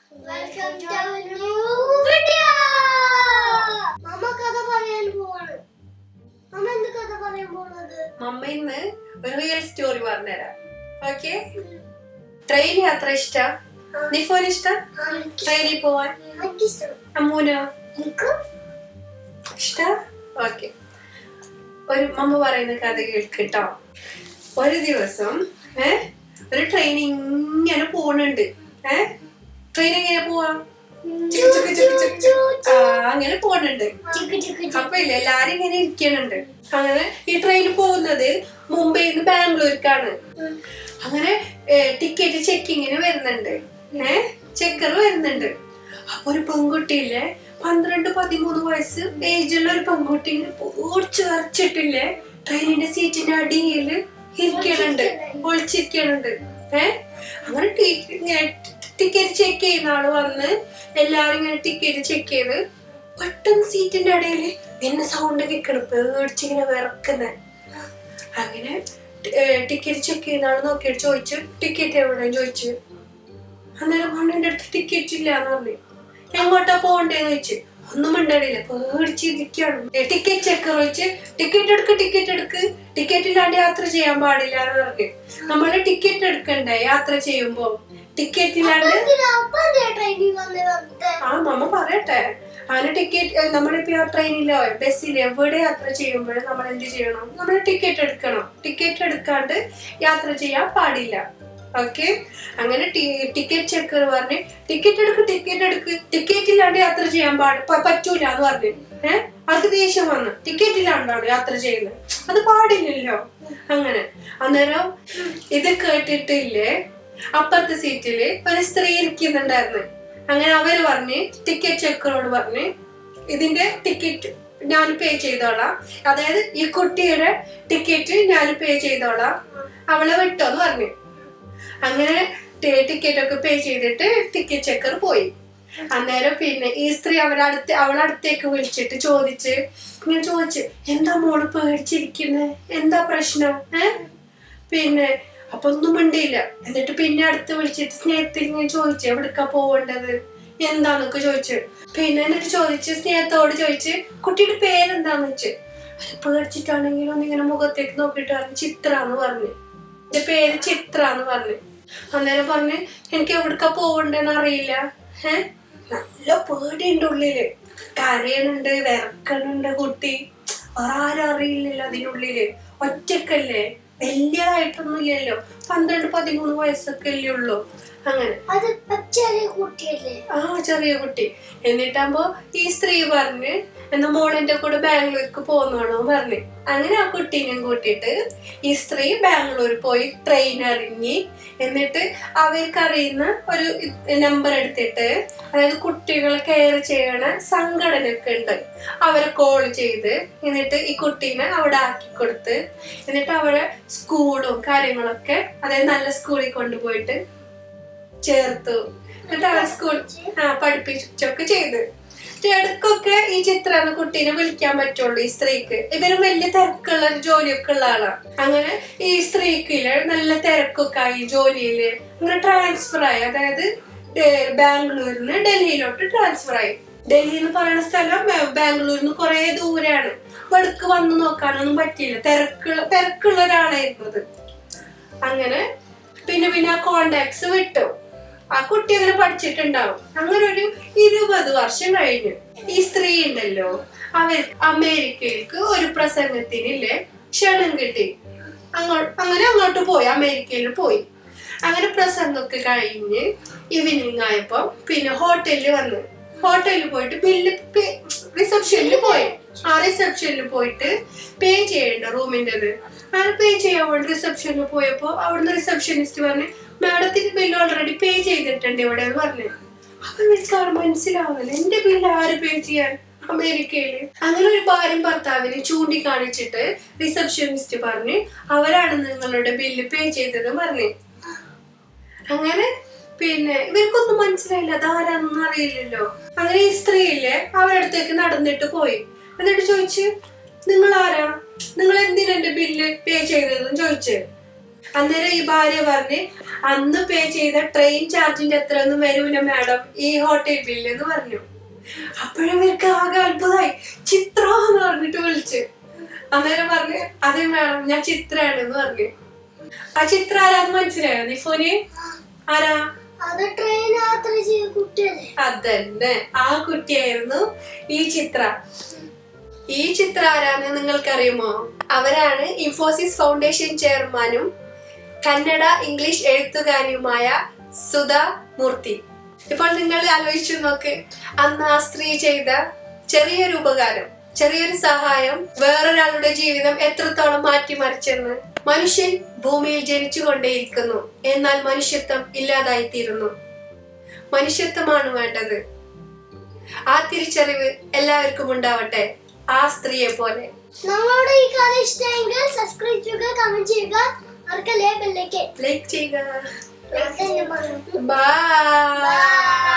Welcome to new video mamma കഥ പറയാൻ പോവാണ് മമ്മ എന്ത് കഥ പറയാൻ പോണത് മമ്മ ഇന്ന് ഒരു റിയൽ സ്റ്റോറി പറഞ്ഞുതരാം ഓക്കെ ട്രെയിൻ യാത്ര ഇഷ്ട നിഫോൻ ഇഷ്ട ട്രെയിനിൽ പോവാൻ എനിക്കിഷ്ടം അമ്മൂനോ എനിക്ക് ഇഷ്ട ഓക്കെ ഒരു മമ്മ പറയുന്ന കഥ കേൾക്കട്ടോ ഒരു ദിവസം ഏ ഒരു ട്രെയിൻ ഇങ്ങനെ പോണുണ്ട് ഏ ട്രെയിൻ എങ്ങനെ പോവാ ചിക്ക് ചിക്ക് ചിക്ക് ചിക്ക് ചിക്ക്. ആ, അങ്ങനെ പോണുണ്ട് ചിക്ക് ചിക്ക് അപ്പൊ ഇല്ല എല്ലാരും ഇങ്ങനെ ഇരിക്കണുണ്ട് അങ്ങനെ ഈ ട്രെയിൻ പോകുന്നത് മുംബൈയിൽ നിന്ന് ബാംഗ്ലൂർക്കാണ് അങ്ങനെ ടിക്കറ്റ് ചെക്കിങ്ങിന് വരുന്നുണ്ട് ഏ ചെക്കർ വരുന്നുണ്ട് അപ്പൊ ഒരു പെൺകുട്ടിയില്ലേ പന്ത്രണ്ട് പതിമൂന്ന് വയസ്സ് ഏജുള്ള ഒരു പെൺകുട്ടി ഇങ്ങനെ ഓടിച്ചു വരച്ചിട്ടില്ലേ ട്രെയിനിന്റെ സീറ്റിന്റെ അടിയിൽ ഇരിക്കണുണ്ട് ഒളിച്ചിരിക്കണുണ്ട് ഏ അങ്ങനെ ടിക്കറ്റ് ചെക്ക് ചെയ്യുന്ന ആള് വന്ന് എല്ലാരും ഇങ്ങനെ ടിക്കറ്റ് ചെക്ക് ചെയ്ത് പെട്ടെന്ന് സീറ്റിന്റെ ഇടയിൽ പിന്നെ സൗണ്ട് കേൾക്കണം പേടിച്ചിങ്ങനെ വിറക്കുന്നേ അങ്ങനെ ടിക്കറ്റ് ചെക്ക് ചെയ്യുന്ന ആള് നോക്കിയിട്ട് ചോദിച്ചു ടിക്കറ്റ് എവിടെയാണ് ചോദിച്ചു അന്നേരം പറഞ്ഞു എൻ്റെ അടുത്ത് ടിക്കറ്റ് ഇല്ല എന്ന് പറഞ്ഞു എങ്ങോട്ടാ പോകണ്ടേന്ന് ചോദിച്ചു ഒന്നും മിണ്ടണില്ല പേടിച്ചിരിക്കാണ് ടിക്കറ്റ് ചെക്കർ ചോദിച്ച് ടിക്കറ്റ് എടുക്ക് ടിക്കറ്റ് എടുക്ക് ടിക്കറ്റ് ഇല്ലാണ്ട് യാത്ര ചെയ്യാൻ പാടില്ല എന്ന് പറഞ്ഞു നമ്മള് ടിക്കറ്റ് എടുക്കണ്ടേ യാത്ര ചെയ്യുമ്പോ ടിക്കറ്റ് ഇല്ലാണ്ട് ട്രെയിനിൽ വന്ന് വന്നിട്ട് ആ നമ്മ പറയട്ടെ അങ്ങനെ ടിക്കറ്റ് നമ്മളിപ്പോ ട്രെയിനിലോ ബസ്സിലോ എവിടെ യാത്ര ചെയ്യുമ്പോഴും നമ്മൾ എന്ത് ചെയ്യണം നമ്മൾ ടിക്കറ്റ് എടുക്കണം ടിക്കറ്റ് എടുക്കാണ്ട് യാത്ര ചെയ്യാൻ പാടില്ല ഓക്കെ അങ്ങനെ ടിക്കറ്റ് ചെക്കർ പറഞ്ഞ് ടിക്കറ്റ് എടുക്ക് ടിക്കറ്റ് എടുക്ക് ടിക്കറ്റ് ഇല്ലാണ്ട് യാത്ര ചെയ്യാൻ പാടി പ- പറ്റൂല എന്ന് പറഞ്ഞു ഏഹ് അവർക്ക് ദേഷ്യം വന്നു ടിക്കറ്റ് ഇല്ലാണ്ടാണ് യാത്ര ചെയ്യുന്നത് അത് പാടില്ലല്ലോ അങ്ങനെ അന്നേരം ഇത് കേട്ടിട്ടില്ലേ അപ്പുറത്തെ സീറ്റില് ഒരു സ്ത്രീ ഇരിക്കുന്നുണ്ടായിരുന്നു അങ്ങനെ അവര് പറഞ്ഞ് ടിക്കറ്റ് ചെക്കറോട് പറഞ്ഞ് ഇതിന്റെ ടിക്കറ്റ് ഞാൻ പേ ചെയ്തോളാം അതായത് ഈ കുട്ടിയുടെ ടിക്കറ്റ് ഞാൻ പേ ചെയ്തോളാം അവളെ വിട്ടോന്ന് പറഞ്ഞു അങ്ങനെ ടിക്കറ്റ് ഒക്കെ പേ ചെയ്തിട്ട് ടിക്കറ്റ് ചെക്കർ പോയി അന്നേരം പിന്നെ ഈ സ്ത്രീ അവളടുത്ത് അവളടുത്തേക്ക് വിളിച്ചിട്ട് ചോദിച്ച് ഇങ്ങനെ ചോദിച്ചു എന്താ മോള് പേടിച്ചിരിക്കുന്നേ എന്താ പ്രശ്നം ഏ പിന്നെ അപ്പൊ ഒന്നും മിണ്ടിയില്ല എന്നിട്ട് പിന്നെ അടുത്ത് വിളിച്ചിട്ട് സ്നേഹത്തിൽ ഇങ്ങനെ ചോദിച്ചു എവിടേക്കാ പോവേണ്ടത് എന്താന്നൊക്കെ ചോദിച്ചു പിന്നെ എന്നിട്ട് ചോദിച്ച് സ്നേഹത്തോട് ചോദിച്ച് കുട്ടിയുടെ പേരെന്താന്ന് വെച്ച് അത് പേടിച്ചിട്ടാണെങ്കിലും ഒന്നിങ്ങനെ മുഖത്തേക്ക് നോക്കിയിട്ട് പറഞ്ഞു ചിത്ര എന്ന് പറഞ്ഞു എന്റെ പേര് ചിത്ര എന്ന് പറഞ്ഞു അന്നേരം പറഞ്ഞ് എനിക്ക് എവിടേക്കാ പോവണ്ടെന്ന് അറിയില്ല ഏ നല്ല പേടിയുണ്ട് ഉള്ളില് കരയണുണ്ട് വിറക്കണുണ്ട് കുട്ടി വേറെ ആരും അറിയില്ലല്ലോ അതിനുള്ളില് ഒറ്റക്കല്ലേ വലിയതായിട്ടൊന്നും ഇല്ലല്ലോ പന്ത്രണ്ട് പതിമൂന്ന് വയസ്സൊക്കെ അല്ലേ ഉള്ളൂ അങ്ങനെ അത് ചെറിയ കുട്ടിയല്ലേ ആ ചെറിയ കുട്ടി എന്നിട്ടാകുമ്പോ ഈ സ്ത്രീ പറഞ്ഞ് എന്നാ മോളെന്റെ കൂടെ ബാംഗ്ലൂർക്ക് പോന്നോളൂ പറഞ്ഞ് അങ്ങനെ ആ കുട്ടീനെയും കൂട്ടിയിട്ട് ഈ സ്ത്രീ ബാംഗ്ലൂർ പോയി ട്രെയിൻ ഇറങ്ങി എന്നിട്ട് അവർക്കറിയുന്ന ഒരു നമ്പർ എടുത്തിട്ട് അതായത് കുട്ടികളെ കെയർ ചെയ്യണ സംഘടനയൊക്കെ ഉണ്ട് അവരെ കോൾ ചെയ്ത് എന്നിട്ട് ഈ കുട്ടീനെ അവിടെ ആക്കി കൊടുത്ത് എന്നിട്ട് അവരെ സ്കൂളും കാര്യങ്ങളൊക്കെ അതായത് നല്ല സ്കൂളിൽ കൊണ്ടുപോയിട്ട് ചേർത്തു എന്നിട്ട് അവരെ സ്കൂൾ ആ പഠിപ്പിച്ചൊക്കെ ചെയ്ത് എന്നിട്ട് ഇടയ്ക്കൊക്കെ ഈ ചിത്ര എന്ന കുട്ടീനെ വിളിക്കാൻ പറ്റുള്ളൂ ഈ സ്ത്രീക്ക് ഇവരും വലിയ തിരക്കുള്ള ഒരു ജോലിയൊക്കെ ഉള്ള ആളാണ് അങ്ങനെ ഈ സ്ത്രീക്കില് നല്ല തിരക്കൊക്കെ ആയി ജോലിയില് അങ്ങനെ ട്രാൻസ്ഫർ ആയി അതായത് ഡേ- ബാംഗ്ലൂരിൽ നിന്ന് ഡൽഹിയിലോട്ട് ട്രാൻസ്ഫർ ആയി ഡൽഹി എന്ന് പറയുന്ന സ്ഥലം ബാ- ബാംഗ്ലൂരിൽ നിന്ന് കുറെ ദൂരെയാണ് ഇവിടേക്ക് വന്ന് നോക്കാനൊന്നും പറ്റിയില്ല തിരക്കുള്ള തിരക്കുള്ള ഒരാളായിരുന്നത് അങ്ങനെ പിന്നെ പിന്നെ ആ കോണ്ടാക്ട്സ് വിട്ടു ആ കുട്ടി അങ്ങനെ പഠിച്ചിട്ടുണ്ടാവും അങ്ങനെ ഒരു ഇരുപത് വർഷം കഴിഞ്ഞു ഈ സ്ത്രീ ഉണ്ടല്ലോ അവർ അമേരിക്കയിലേക്ക് ഒരു പ്രസംഗത്തിനില്ലേ ക്ഷണം കിട്ടി അങ്ങോട്ട് അങ്ങനെ അങ്ങോട്ട് പോയി അമേരിക്കയിൽ പോയി അങ്ങനെ പ്രസംഗമൊക്കെ കഴിഞ്ഞ് ഈവനിങ് ആയപ്പോ പിന്നെ ഹോട്ടലിൽ വന്നു ഹോട്ടലിൽ പോയിട്ട് ബില്ല് റിസപ്ഷനിൽ പോയി ആ റിസപ്ഷനിൽ പോയിട്ട് പേ ചെയ്യണ്ട റൂമിൻ്റെത് അങ്ങനെ പേ ചെയ്യാൻ വേണ്ടി റിസപ്ഷനിൽ പോയപ്പോ അവിടുന്ന് റിസപ്ഷനിസ്റ്റ് പറഞ്ഞു മാഡത്തിന്റെ ബില്ല് ഓൾറെഡി പേ ചെയ്തിട്ടുണ്ട് ഇവിടെ എന്ന് പറഞ്ഞു അപ്പൊ വിളിച്ചാൽ മനസ്സിലാവില്ല എന്റെ ബില്ല് ആര് പേ ചെയ്യാൻ അമേരിക്കയില് അങ്ങനെ ഒരു ഭാര്യയും ഭർത്താവിനെ ചൂണ്ടിക്കാണിച്ചിട്ട് റിസപ്ഷനിസ്റ്റ് പറഞ്ഞ് അവരാണ് നിങ്ങളുടെ ബില്ല് പേ ചെയ്തത് പറഞ്ഞു അങ്ങനെ പിന്നെ ഇവർക്കൊന്നും മനസ്സിലായില്ല അതാരാന്നൊന്നും അറിയില്ലല്ലോ അങ്ങനെ ഈ സ്ത്രീയില്ലേ അവരടുത്തേക്ക് നടന്നിട്ട് പോയി എന്നിട്ട് ചോദിച്ച് നിങ്ങൾ ആരാ നിങ്ങൾ എന്തിനാ എന്റെ ബില്ല് പേ ചെയ്തതെന്ന് ചോദിച്ചു അന്നേരം ഈ ഭാര്യ പറഞ്ഞ് അന്ന് പേ ചെയ്ത ട്രെയിൻ ചാർജിന്റെ എത്ര ഒന്നും വരൂല മാഡം ഈ ഹോട്ടൽ ബില്ല് എന്ന് പറഞ്ഞു അപ്പോഴവർക്ക് ആകെ അത്ഭുതമായി ചിത്ര എന്ന് പറഞ്ഞിട്ട് വിളിച്ച് അന്നേരം പറഞ്ഞ് അതെ മാഡം ഞാൻ ചിത്രയാണ് എന്ന് പറഞ്ഞു ആ ചിത്ര ആരാന്ന് മനസ്സിലായോ നിഫോന് ആരാ അത് ട്രെയിൻ യാത്ര ചെയ്ത കുട്ടിയല്ലേ അതന്നെ ആ കുട്ടിയായിരുന്നു ഈ ചിത്ര ഈ ചിത്ര ആരാന്ന് നിങ്ങൾക്കറിയുമോ അവരാണ് ഇൻഫോസിസ് ഫൗണ്ടേഷൻ ചെയർമാനും കന്നഡ ഇംഗ്ലീഷ് എഴുത്തുകാരിയുമായ സുധ മൂർത്തി ഇപ്പോൾ നിങ്ങൾ ആലോചിച്ചു നോക്ക് അന്ന് ആ സ്ത്രീ ചെയ്ത ചെറിയൊരു ഉപകാരം ചെറിയൊരു സഹായം വേറൊരാളുടെ ജീവിതം എത്രത്തോളം മാറ്റിമറിച്ചെന്ന് മനുഷ്യൻ ഭൂമിയിൽ ജനിച്ചുകൊണ്ടേയിരിക്കുന്നു എന്നാൽ മനുഷ്യത്വം ഇല്ലാതായിത്തീരുന്നു മനുഷ്യത്വമാണ് വേണ്ടത് ആ തിരിച്ചറിവ് എല്ലാവർക്കും ഉണ്ടാവട്ടെ ആ സ്ത്രീയെ പോലെ നമ്മളുടെ ഈ കഥ ഇഷ്ടമെങ്കിൽ സബ്സ്ക്രൈബ് ചെയ്യുക കമന്റ് ചെയ്യുക മറക്കല്ലേ ബെല്ലേക്ക് ലൈക്ക് ചെയ്യുക തന്നെ പറഞ്ഞു ബൈ